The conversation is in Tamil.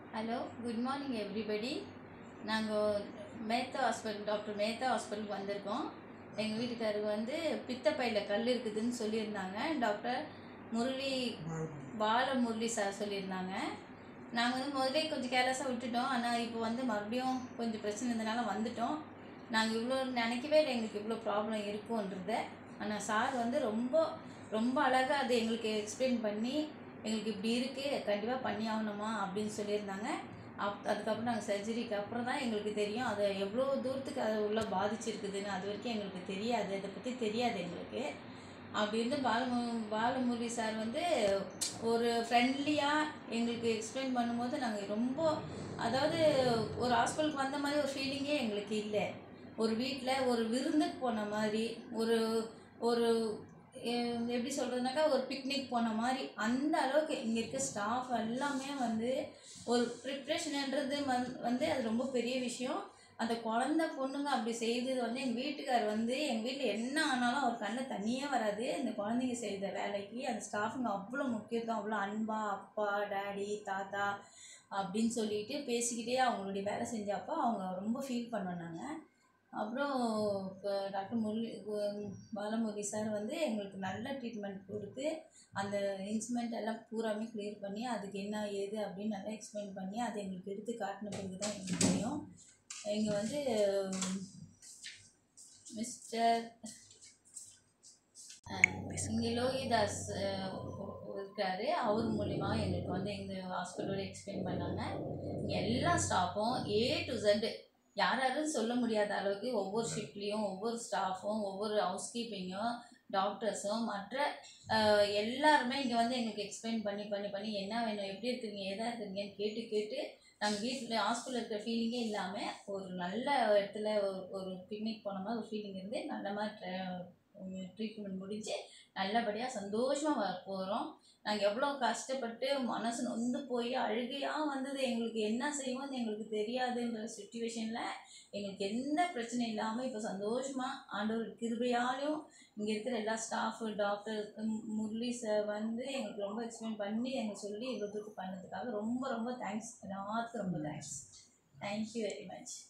ஹலோ குட் மார்னிங் எவ்ரிபடி நாங்கள் மேத்தா ஹாஸ்பிட்டல் டாக்டர் மேத்தா ஹாஸ்பிட்டலுக்கு வந்திருக்கோம் எங்கள் வீட்டுக்காரருக்கு வந்து பித்தப்பையில் கல் இருக்குதுன்னு சொல்லியிருந்தாங்க டாக்டர் முரளி பால முரளி சார் சொல்லியிருந்தாங்க நாங்கள் வந்து முதலே கொஞ்சம் கேர்லெஸ்ஸாக விட்டுட்டோம் ஆனால் இப்போ வந்து மறுபடியும் கொஞ்சம் பிரச்சனை இருந்தனால வந்துட்டோம் நாங்கள் இவ்வளோ நினைக்கவே இல்லை எங்களுக்கு இவ்வளோ ப்ராப்ளம் இருக்குன்றத ஆனால் சார் வந்து ரொம்ப ரொம்ப அழகாக அதை எங்களுக்கு எக்ஸ்பிளைன் பண்ணி எங்களுக்கு இப்படி இருக்குது கண்டிப்பாக பண்ணி ஆகணுமா அப்படின்னு சொல்லியிருந்தாங்க அப் அதுக்கப்புறம் நாங்கள் சர்ஜரிக்கு அப்புறம் தான் எங்களுக்கு தெரியும் அதை எவ்வளோ தூரத்துக்கு அது உள்ள பாதிச்சிருக்குதுன்னு அது வரைக்கும் எங்களுக்கு தெரியாது அதை பற்றி தெரியாது எங்களுக்கு அப்படி இருந்து பாலமு பாலமுரளி சார் வந்து ஒரு ஃப்ரெண்ட்லியாக எங்களுக்கு எக்ஸ்பிளைன் பண்ணும்போது நாங்கள் ரொம்ப அதாவது ஒரு ஹாஸ்பிட்டலுக்கு வந்த மாதிரி ஒரு ஃபீலிங்கே எங்களுக்கு இல்லை ஒரு வீட்டில் ஒரு விருந்துக்கு போன மாதிரி ஒரு ஒரு எ- எப்படி சொல்கிறதுனாக்கா ஒரு பிக்னிக் போன மாதிரி அந்த அளவுக்கு இங்கே இருக்க ஸ்டாஃப் எல்லாமே வந்து ஒரு ப்ரிப்ரேஷன்ன்றது வந்து அது ரொம்ப பெரிய விஷயம் அந்த குழந்த பொண்ணுங்க அப்படி செய்தது வந்து எங்கள் வீட்டுக்கார் வந்து எங்கள் வீட்டில் என்ன ஆனாலும் அவர் கண்ணில் தண்ணியே வராது இந்த குழந்தைங்க செய்த வேலைக்கு அந்த ஸ்டாஃபுங்க அவ்வளோ முக்கியத்துவம் அவ்வளோ அன்பா அப்பா டாடி தாத்தா அப்படின்னு சொல்லிட்டு பேசிக்கிட்டே அவங்களுடைய வேலை செஞ்சப்போ அவங்க ரொம்ப ஃபீல் பண்ணாங்க அப்புறம் இப்போ டாக்டர் முரளி உ- பாலமுரளி சார் வந்து எங்களுக்கு நல்ல ட்ரீட்மெண்ட் கொடுத்து அந்த இன்ஸ்ட்ருமெண்ட் எல்லாம் பூராமே க்ளியர் பண்ணி அதுக்கு என்ன ஏது அப்படின்னு நல்லா எக்ஸ்பிளைன் பண்ணி அதை எங்களுக்கு எடுத்து காட்டின பிறகு தான் எங்களுக்கு தெரியும் இங்கே வந்து மிஸ்டர் இங்கே லோகிதாஸ் அஹ், இருக்காரு அவர் மூலிமா எங்களுக்கு வந்து இந்த ஹாஸ்பிட்டலோட எக்ஸ்பிளைன் பண்ணாங்க இங்கே எல்லா ஸ்டாஃபும் ஏ டு Z யார் யாரும் சொல்ல முடியாத அளவுக்கு ஒவ்வொரு ஷிஃப்ட்லேயும் ஒவ்வொரு ஸ்டாஃபும் ஒவ்வொரு ஹவுஸ் கீப்பிங்கும் டாக்டர்ஸும் மற்ற அஹ், எல்லாருமே இங்கே வந்து எங்களுக்கு எக்ஸ்பிளைன் பண்ணி பண்ணி பண்ணி என்ன வேணும் எப்படி இருக்கிறீங்க எதா இருக்கிறீங்கன்னு கேட்டு கேட்டு நாங்கள் வீட்டில் ஹாஸ்பிட்டல் இருக்கிற ஃபீலிங்கே இல்லாமல் ஒரு நல்ல இடத்துல ஒரு ஒரு பிக்னிக் போன மாதிரி ஒரு ஃபீலிங் இருந்து நல்ல மாதிரி ட்ரீட்மெண்ட் முடிஞ்சு நல்லபடியாக சந்தோஷமாக வர போகிறோம் நாங்கள் எவ்வளோ கஷ்டப்பட்டு மனசு நொந்து போய் அழுகையாக வந்தது எங்களுக்கு என்ன செய்வோம்னு எங்களுக்கு தெரியாதுன்ற சுச்சுவேஷனில் எங்களுக்கு எந்த பிரச்சனையும் இல்லாமல் இப்போ சந்தோஷமாக ஆண்டவர் கிருபையாலையும் இங்கே இருக்கிற எல்லா ஸ்டாஃபு டாக்டர் முரளி சார் வந்து எங்களுக்கு ரொம்ப எக்ஸ்பிளைன் பண்ணி எங்களுக்கு சொல்லி இவ்வளோ தூரம் பண்ணதுக்காக ரொம்ப ரொம்ப தேங்க்ஸ் எல்லாத்துக்கும் ரொம்ப தேங்க்ஸ் தேங்க்யூ வெரி மச்